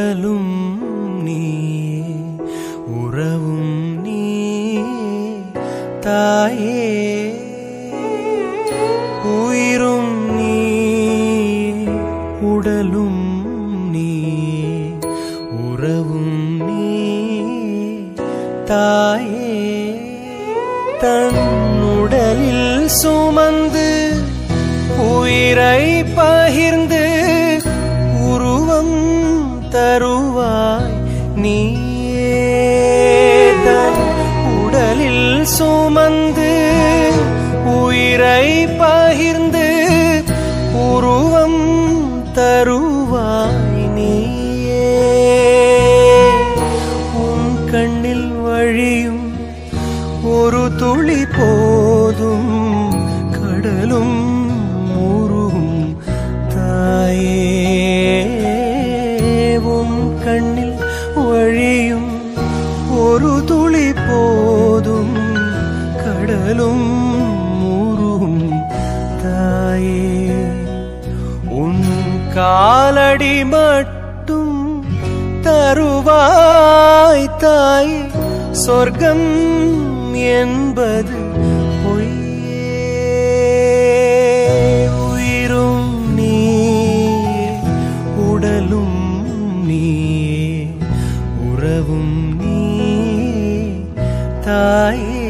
உடலும் நீ உறவும் நீ தாயே உயிரும் நீ உடலும் நீ உறவும் நீ தாயே தன் உடலில் சுமந்து உயிரை பகிர்ந்து உருவம் தருவாய் நீயே தன் உடலில் சுமந்து உயிரை பகிர்ந்து உருவம் தருவாய் நீயே உன் கண்ணில் வழியும் ஒரு துளி போதும் கடலும் ஊரும் தாயே உன் கண்ணில் வழியும் ஒரு துளி போதும் கடலும் ஊரும் தாயே உன் காலடி மட்டும் தருவாய் தாய் சொர்க்கம் என்பது பொய்யே உயிரும் நீயே உடலும் நீயே உறவும் நீ தாயே